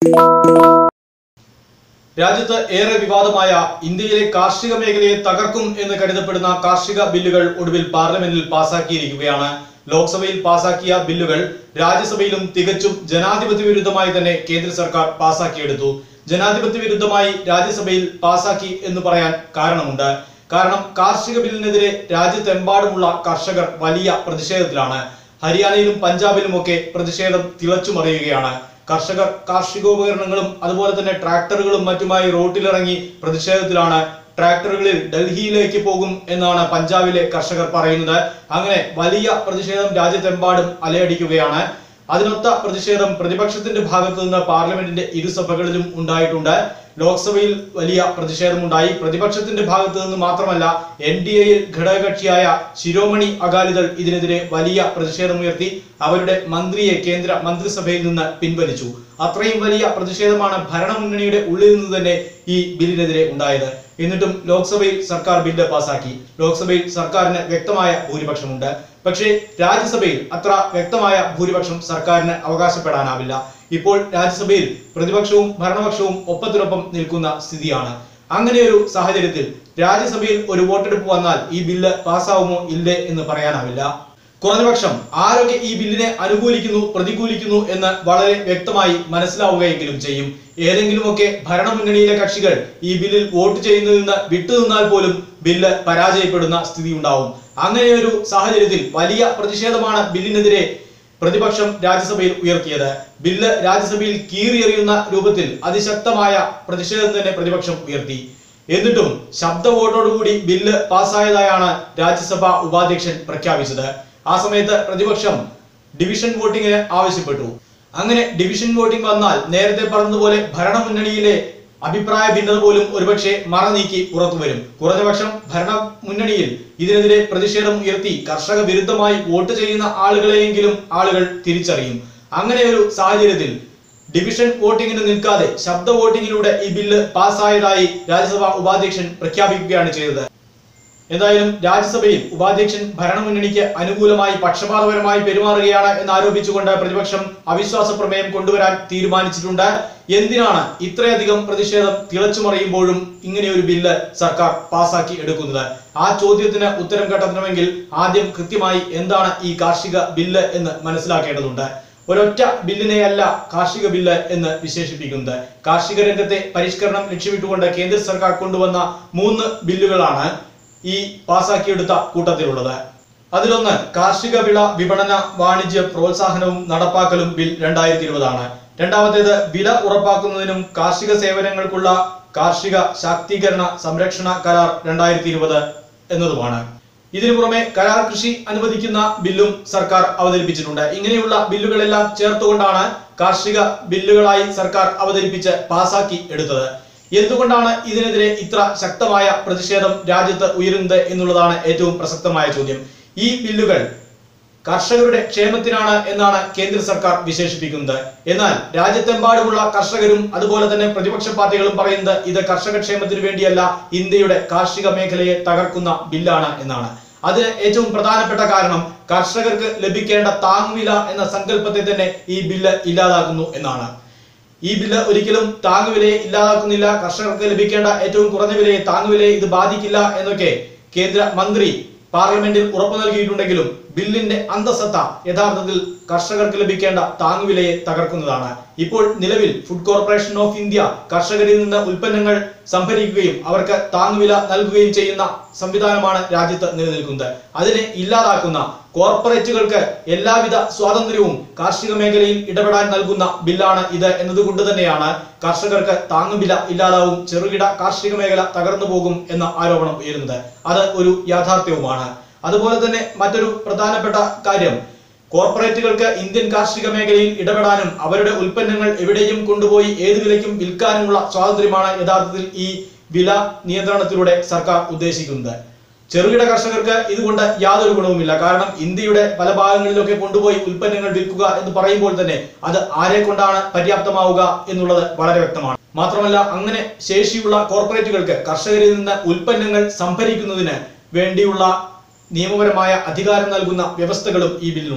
രാജ്യത്ത് ഏറെ വിവാദമായ ഇന്ത്യയിലെ കാർഷിക മേഖലയെ തകർക്കും എന്ന് കരുതപ്പെടുന്ന കാർഷിക ബില്ലുകൾ ഒടുവിൽ പാർലമെന്റിൽ പാസാക്കിയിരിക്കുകയാണ് ലോക്സഭയിൽ പാസാക്കിയ ബില്ലുകൾ രാജ്യസഭയിലും തികച്ചും ജനാധിപത്യ വിരുദ്ധമായി തന്നെ കേന്ദ്ര സർക്കാർ പാസാക്കിയെടുത്തു ജനാധിപത്യ വിരുദ്ധമായി രാജ്യസഭയിൽ പാസാക്കി എന്ന് പറയാൻ കാരണമുണ്ട് കാരണം കാർഷിക ബില്ലിനെതിരെ രാജ്യത്തെമ്പാടുമുള്ള കർഷകർ വലിയ പ്രതിഷേധത്തിലാണ് ഹരിയാനയിലും പഞ്ചാബിലുമൊക്കെ പ്രതിഷേധം തിളച്ചുമറിയുകയാണ് കർഷകർ കാർഷികോപകരണങ്ങളും അതുപോലെ തന്നെ ട്രാക്ടറുകളും മറ്റുമായി റോട്ടിലിറങ്ങി പ്രതിഷേധത്തിലാണ് ട്രാക്ടറുകളിൽ ഡൽഹിയിലേക്ക് പോകും എന്നാണ് പഞ്ചാബിലെ കർഷകർ പറയുന്നത് അങ്ങനെ വലിയ പ്രതിഷേധം രാജ്യത്തെമ്പാടും അലയടിക്കുകയാണ് അതിനൊത്ത പ്രതിഷേധം പ്രതിപക്ഷത്തിന്റെ ഭാഗത്തു നിന്ന് പാർലമെന്റിന്റെ ഇരുസഭകളിലും ഉണ്ടായിട്ടുണ്ട് ലോക്സഭയിൽ വലിയ പ്രതിഷേധമുണ്ടായി പ്രതിപക്ഷത്തിന്റെ ഭാഗത്തു നിന്ന് മാത്രമല്ല എൻ ഡി എയിൽ ഘടകകക്ഷിയായ ശിരോമണി അകാലിദൾ ഇതിനെതിരെ വലിയ പ്രതിഷേധമുയർത്തി അവരുടെ മന്ത്രിയെ കേന്ദ്ര മന്ത്രിസഭയിൽ നിന്ന് പിൻവലിച്ചു അത്രയും വലിയ പ്രതിഷേധമാണ് ഭരണമുന്നണിയുടെ ഉള്ളിൽ നിന്ന് തന്നെ ഈ ബില്ലിനെതിരെ ഉണ്ടായത് എന്നിട്ടും ലോക്സഭയിൽ സർക്കാർ ബില്ല് പാസാക്കി ലോക്സഭയിൽ സർക്കാരിന് വ്യക്തമായ ഭൂരിപക്ഷമുണ്ട് പക്ഷേ രാജ്യസഭയിൽ അത്ര വ്യക്തമായ ഭൂരിപക്ഷം സർക്കാരിന് അവകാശപ്പെടാനാവില്ല ഇപ്പോൾ രാജ്യസഭയിൽ പ്രതിപക്ഷവും ഭരണപക്ഷവും ഒപ്പത്തിനൊപ്പം നിൽക്കുന്ന സ്ഥിതിയാണ് അങ്ങനെ ഒരു സാഹചര്യത്തിൽ രാജ്യസഭയിൽ ഒരു വോട്ടെടുപ്പ് വന്നാൽ ഈ ബില്ല് പാസ്സാവുമോ ഇല്ലേ എന്ന് പറയാനാവില്ല കുറഞ്ഞപക്ഷം ആരൊക്കെ ഈ ബില്ലിനെ അനുകൂലിക്കുന്നു പ്രതികൂലിക്കുന്നു എന്ന് വളരെ വ്യക്തമായി മനസ്സിലാവുകയെങ്കിലും ചെയ്യും ഏതെങ്കിലുമൊക്കെ ഭരണമുന്നണിയിലെ കക്ഷികൾ ഈ ബില്ലിൽ വോട്ട് ചെയ്യുന്നതിൽ നിന്ന് വിട്ടുനിന്നാൽ പോലും ബില്ല് പരാജയപ്പെടുന്ന സ്ഥിതി ഉണ്ടാവും അങ്ങനെ ഒരു സാഹചര്യത്തിൽ വലിയ പ്രതിഷേധമാണ് ബില്ലിനെതിരെ പ്രതിപക്ഷം രാജ്യസഭയിൽ ഉയർത്തിയത് ബില്ല് രാജ്യസഭയിൽ കീറിയെറിയുന്ന രൂപത്തിൽ അതിശക്തമായ പ്രതിഷേധം തന്നെ പ്രതിപക്ഷം ഉയർത്തി എന്നിട്ടും ശബ്ദ വോട്ടോടുകൂടി ബില്ല് പാസ്സായതായാണ് രാജ്യസഭ ഉപാധ്യക്ഷൻ പ്രഖ്യാപിച്ചത് ആ സമയത്ത് പ്രതിപക്ഷം ഡിവിഷൻ വോട്ടിങ്ങിന് ആവശ്യപ്പെട്ടു അങ്ങനെ ഡിവിഷൻ വോട്ടിംഗ് വന്നാൽ നേരത്തെ പറഞ്ഞതുപോലെ ഭരണമുന്നണിയിലെ അഭിപ്രായ ഭിന്നത പോലും ഒരുപക്ഷെ മറനീക്കി പുറത്തു വരും കുറഞ്ഞപക്ഷം ഭരണ മുന്നണിയിൽ ഇതിനെതിരെ പ്രതിഷേധം ഉയർത്തി കർഷക വിരുദ്ധമായി വോട്ട് ചെയ്യുന്ന ആളുകളെയെങ്കിലും ആളുകൾ തിരിച്ചറിയും അങ്ങനെ ഒരു സാഹചര്യത്തിൽ ഡിവിഷൻ വോട്ടിങ്ങിന് നിൽക്കാതെ ശബ്ദ വോട്ടിങ്ങിലൂടെ ഈ ബില്ല് പാസ്സായതായി രാജ്യസഭാ ഉപാധ്യക്ഷൻ പ്രഖ്യാപിക്കുകയാണ് ചെയ്തത് എന്തായാലും രാജ്യസഭയിൽ ഉപാധ്യക്ഷൻ ഭരണമുന്നണിക്ക് അനുകൂലമായി പക്ഷപാതപരമായി പെരുമാറുകയാണ് എന്ന് ആരോപിച്ചുകൊണ്ട് പ്രതിപക്ഷം അവിശ്വാസ പ്രമേയം കൊണ്ടുവരാൻ തീരുമാനിച്ചിട്ടുണ്ട് എന്തിനാണ് ഇത്രയധികം പ്രതിഷേധം തിളച്ചുമറിയുമ്പോഴും ഇങ്ങനെ ഒരു ബില്ല് സർക്കാർ പാസാക്കി എടുക്കുന്നത് ആ ചോദ്യത്തിന് ഉത്തരം കണ്ടെത്തണമെങ്കിൽ ആദ്യം കൃത്യമായി എന്താണ് ഈ കാർഷിക ബില്ല് എന്ന് മനസ്സിലാക്കേണ്ടതുണ്ട് ഒരൊറ്റ ബില്ലിനെയല്ല കാർഷിക ബില്ല് എന്ന് വിശേഷിപ്പിക്കുന്നത് കാർഷിക രംഗത്തെ പരിഷ്കരണം ലക്ഷ്യമിട്ടുകൊണ്ട് കേന്ദ്ര സർക്കാർ കൊണ്ടുവന്ന മൂന്ന് ബില്ലുകളാണ് ഈ പാസാക്കിയെടുത്ത കൂട്ടത്തിലുള്ളത് അതിലൊന്ന് കാർഷിക വിള വിപണന വാണിജ്യ പ്രോത്സാഹനവും നടപ്പാക്കലും ബിൽ രണ്ടായിരത്തി ഇരുപതാണ് രണ്ടാമത്തേത് വില ഉറപ്പാക്കുന്നതിനും കാർഷിക സേവനങ്ങൾക്കുള്ള കാർഷിക ശാക്തീകരണ സംരക്ഷണ കരാർ രണ്ടായിരത്തി ഇരുപത് എന്നതുമാണ് ഇതിനു പുറമെ കരാർ കൃഷി അനുവദിക്കുന്ന ബില്ലും സർക്കാർ അവതരിപ്പിച്ചിട്ടുണ്ട് ഇങ്ങനെയുള്ള ബില്ലുകളെല്ലാം ചേർത്തുകൊണ്ടാണ് കാർഷിക ബില്ലുകളായി സർക്കാർ അവതരിപ്പിച്ച് പാസാക്കി എടുത്തത് എന്തുകൊണ്ടാണ് ഇതിനെതിരെ ഇത്ര ശക്തമായ പ്രതിഷേധം രാജ്യത്ത് ഉയരുന്നത് എന്നുള്ളതാണ് ഏറ്റവും പ്രസക്തമായ ചോദ്യം ഈ ബില്ലുകൾ കർഷകരുടെ ക്ഷേമത്തിനാണ് എന്നാണ് കേന്ദ്ര സർക്കാർ വിശേഷിപ്പിക്കുന്നത് എന്നാൽ രാജ്യത്തെമ്പാടുമുള്ള കർഷകരും അതുപോലെ തന്നെ പ്രതിപക്ഷ പാർട്ടികളും പറയുന്നത് ഇത് കർഷക ക്ഷേമത്തിന് വേണ്ടിയല്ല ഇന്ത്യയുടെ കാർഷിക മേഖലയെ തകർക്കുന്ന ബില്ലാണ് എന്നാണ് അതിന് ഏറ്റവും പ്രധാനപ്പെട്ട കാരണം കർഷകർക്ക് ലഭിക്കേണ്ട താങ്ങുവില എന്ന സങ്കല്പത്തെ തന്നെ ഈ ബില്ല് ഇല്ലാതാക്കുന്നു എന്നാണ് ഈ ബില്ല് ഒരിക്കലും താങ്ങുവിലയെ ഇല്ലാതാക്കുന്നില്ല കർഷകർക്ക് ലഭിക്കേണ്ട ഏറ്റവും കുറഞ്ഞ വിലയെ താങ്ങുവിലയെ ഇത് ബാധിക്കില്ല എന്നൊക്കെ കേന്ദ്ര മന്ത്രി പാർലമെന്റിൽ ഉറപ്പു നൽകിയിട്ടുണ്ടെങ്കിലും ബില്ലിന്റെ അന്തസത്ത യഥാർത്ഥത്തിൽ കർഷകർക്ക് ലഭിക്കേണ്ട താങ്ങുവിലയെ തകർക്കുന്നതാണ് ഇപ്പോൾ നിലവിൽ ഫുഡ് കോർപ്പറേഷൻ ഓഫ് ഇന്ത്യ കർഷകരിൽ നിന്ന് ഉൽപ്പന്നങ്ങൾ സംഭരിക്കുകയും അവർക്ക് താങ്ങുവില നൽകുകയും ചെയ്യുന്ന സംവിധാനമാണ് രാജ്യത്ത് നിലനിൽക്കുന്നത് അതിനെ ഇല്ലാതാക്കുന്ന കോർപ്പറേറ്റുകൾക്ക് എല്ലാവിധ സ്വാതന്ത്ര്യവും കാർഷിക മേഖലയിൽ ഇടപെടാൻ നൽകുന്ന ബില്ലാണ് ഇത് എന്നതുകൊണ്ട് തന്നെയാണ് കർഷകർക്ക് താങ്ങുവില ഇല്ലാതാവും ചെറുകിട കാർഷിക മേഖല തകർന്നു പോകും എന്ന ആരോപണം ഉയരുന്നത് അത് ഒരു യാഥാർത്ഥ്യവുമാണ് അതുപോലെ തന്നെ മറ്റൊരു പ്രധാനപ്പെട്ട കാര്യം കോർപ്പറേറ്റുകൾക്ക് ഇന്ത്യൻ കാർഷിക മേഖലയിൽ ഇടപെടാനും അവരുടെ ഉൽപ്പന്നങ്ങൾ എവിടെയും കൊണ്ടുപോയി ഏത് വിലയ്ക്കും വിൽക്കാനുമുള്ള സ്വാതന്ത്ര്യമാണ് യഥാർത്ഥത്തിൽ ഈ വില നിയന്ത്രണത്തിലൂടെ സർക്കാർ ഉദ്ദേശിക്കുന്നത് ചെറുകിട കർഷകർക്ക് ഇതുകൊണ്ട് യാതൊരു ഗുണവുമില്ല കാരണം ഇന്ത്യയുടെ പല ഭാഗങ്ങളിലൊക്കെ കൊണ്ടുപോയി ഉൽപ്പന്നങ്ങൾ വിൽക്കുക എന്ന് പറയുമ്പോൾ തന്നെ അത് ആരെ കൊണ്ടാണ് പര്യാപ്തമാവുക എന്നുള്ളത് വളരെ വ്യക്തമാണ് മാത്രമല്ല അങ്ങനെ ശേഷിയുള്ള കോർപ്പറേറ്റുകൾക്ക് കർഷകരിൽ നിന്ന് ഉൽപ്പന്നങ്ങൾ സംഭരിക്കുന്നതിന് വേണ്ടിയുള്ള നിയമപരമായ അധികാരം നൽകുന്ന വ്യവസ്ഥകളും ഈ ബില്ലിലുണ്ട്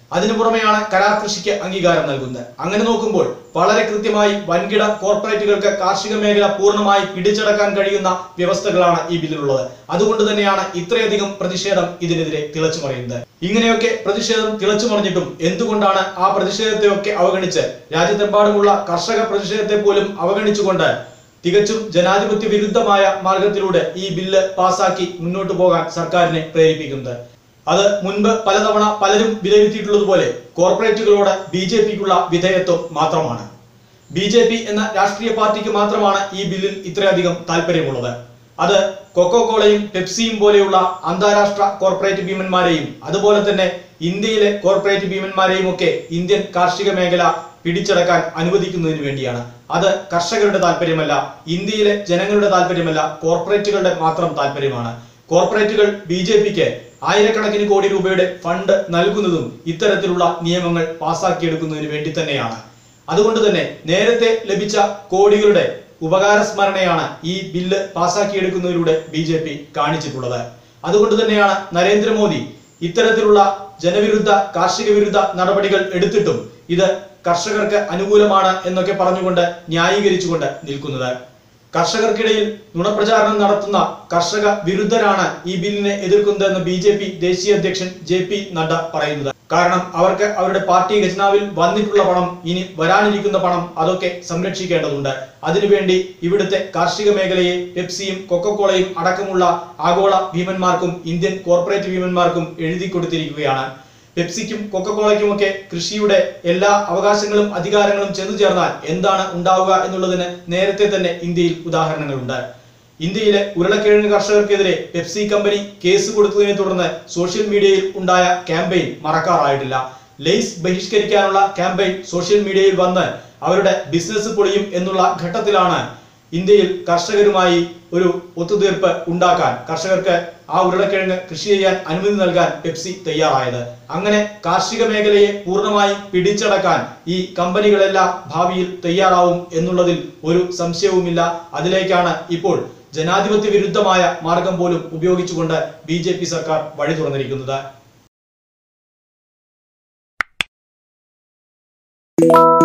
അതിനു പുറമെയാണ് കരാർ കൃഷിക്ക് അംഗീകാരം നൽകുന്നത് അങ്ങനെ നോക്കുമ്പോൾ വളരെ കൃത്യമായി വൻകിട കോർപ്പറേറ്റുകൾക്ക് കാർഷിക മേഖല പൂർണ്ണമായി പിടിച്ചടക്കാൻ കഴിയുന്ന വ്യവസ്ഥകളാണ് ഈ ബില്ലിലുള്ളത് അതുകൊണ്ട് തന്നെയാണ് ഇത്രയധികം പ്രതിഷേധം ഇതിനെതിരെ തിളച്ചു മറിയുന്നത് ഇങ്ങനെയൊക്കെ പ്രതിഷേധം തിളച്ചു മറിഞ്ഞിട്ടും എന്തുകൊണ്ടാണ് ആ പ്രതിഷേധത്തെയൊക്കെ അവഗണിച്ച് രാജ്യത്തെമ്പാടുമുള്ള കർഷക പ്രതിഷേധത്തെ പോലും അവഗണിച്ചുകൊണ്ട് തികച്ചും ജനാധിപത്യ വിരുദ്ധമായ മാർഗത്തിലൂടെ ഈ ബില്ല് പാസാക്കി മുന്നോട്ട് പോകാൻ സർക്കാരിനെ പ്രേരിപ്പിക്കുന്നത് അത് മുൻപ് പലതവണ പലരും വിലയിരുത്തിയിട്ടുള്ളതുപോലെ കോർപ്പറേറ്റുകളോട് ബി ജെ പിക്കുള്ള വിധേയത്വം മാത്രമാണ് ബി ജെ പി എന്ന രാഷ്ട്രീയ പാർട്ടിക്ക് മാത്രമാണ് ഈ ബില്ലിൽ ഇത്രയധികം താല്പര്യമുള്ളത് അത് കൊക്കോ കോളയും പെപ്സിയും പോലെയുള്ള അന്താരാഷ്ട്ര കോർപ്പറേറ്റ് ഭീമന്മാരെയും അതുപോലെ തന്നെ ഇന്ത്യയിലെ കോർപ്പറേറ്റ് ഭീമന്മാരെയും ഒക്കെ ഇന്ത്യൻ കാർഷിക മേഖല പിടിച്ചടക്കാൻ അനുവദിക്കുന്നതിന് വേണ്ടിയാണ് അത് കർഷകരുടെ താല്പര്യമല്ല ഇന്ത്യയിലെ ജനങ്ങളുടെ താല്പര്യമല്ല കോർപ്പറേറ്റുകളുടെ മാത്രം താല്പര്യമാണ് കോർപ്പറേറ്റുകൾ ബി ജെ പിക്ക് ആയിരക്കണക്കിന് കോടി രൂപയുടെ ഫണ്ട് നൽകുന്നതും ഇത്തരത്തിലുള്ള നിയമങ്ങൾ പാസാക്കിയെടുക്കുന്നതിന് വേണ്ടി തന്നെയാണ് അതുകൊണ്ട് തന്നെ നേരത്തെ ലഭിച്ച കോടികളുടെ ഉപകാര സ്മരണയാണ് ഈ ബില്ല് പാസാക്കിയെടുക്കുന്നതിലൂടെ ബി ജെ പി കാണിച്ചിട്ടുള്ളത് അതുകൊണ്ട് തന്നെയാണ് നരേന്ദ്രമോദി ഇത്തരത്തിലുള്ള ജനവിരുദ്ധ കാർഷിക വിരുദ്ധ നടപടികൾ എടുത്തിട്ടും ഇത് കർഷകർക്ക് അനുകൂലമാണ് എന്നൊക്കെ പറഞ്ഞുകൊണ്ട് ന്യായീകരിച്ചുകൊണ്ട് നിൽക്കുന്നത് കർഷകർക്കിടയിൽ നുണപ്രചാരണം നടത്തുന്ന കർഷക വിരുദ്ധരാണ് ഈ ബില്ലിനെ എതിർക്കുന്നതെന്ന് ബി ജെ പി ദേശീയ അധ്യക്ഷൻ ജെ പി നഡ്ഡ പറയുന്നത് കാരണം അവർക്ക് അവരുടെ പാർട്ടി ഖജനാവിൽ വന്നിട്ടുള്ള പണം ഇനി വരാനിരിക്കുന്ന പണം അതൊക്കെ സംരക്ഷിക്കേണ്ടതുണ്ട് അതിനുവേണ്ടി ഇവിടുത്തെ കാർഷിക മേഖലയെ പെപ്സിയും കൊക്കക്കോളയും അടക്കമുള്ള ആഗോള ഭീമന്മാർക്കും ഇന്ത്യൻ കോർപ്പറേറ്റ് ഭീമന്മാർക്കും എഴുതി കൊടുത്തിരിക്കുകയാണ് പെപ്സിക്കും കൊക്കക്കോളയ്ക്കുമൊക്കെ കൃഷിയുടെ എല്ലാ അവകാശങ്ങളും അധികാരങ്ങളും ചെന്നു ചേർന്നാൽ എന്താണ് ഉണ്ടാവുക എന്നുള്ളതിന് നേരത്തെ തന്നെ ഇന്ത്യയിൽ ഉദാഹരണങ്ങളുണ്ട് ഇന്ത്യയിലെ ഉരുളക്കിഴങ്ങ് കർഷകർക്കെതിരെ പെപ്സി കമ്പനി കേസ് കൊടുത്തതിനെ തുടർന്ന് സോഷ്യൽ മീഡിയയിൽ ഉണ്ടായ ക്യാമ്പയിൻ മറക്കാറായിട്ടില്ല ലെയ്സ് ബഹിഷ്കരിക്കാനുള്ള ക്യാമ്പയിൻ സോഷ്യൽ മീഡിയയിൽ വന്ന് അവരുടെ ബിസിനസ് പൊളിയും എന്നുള്ള ഘട്ടത്തിലാണ് ഇന്ത്യയിൽ കർഷകരുമായി ഒരു ഒത്തുതീർപ്പ് ഉണ്ടാക്കാൻ കർഷകർക്ക് ആ ഉരുളക്കിഴങ്ങ് കൃഷി ചെയ്യാൻ അനുമതി നൽകാൻ പെപ്സി തയ്യാറായത് അങ്ങനെ കാർഷിക മേഖലയെ പൂർണ്ണമായി പിടിച്ചടക്കാൻ ഈ കമ്പനികളെല്ലാം ഭാവിയിൽ തയ്യാറാവും എന്നുള്ളതിൽ ഒരു സംശയവുമില്ല അതിലേക്കാണ് ഇപ്പോൾ ജനാധിപത്യ വിരുദ്ധമായ മാർഗം പോലും ഉപയോഗിച്ചുകൊണ്ട് ബി സർക്കാർ വഴി തുറന്നിരിക്കുന്നത്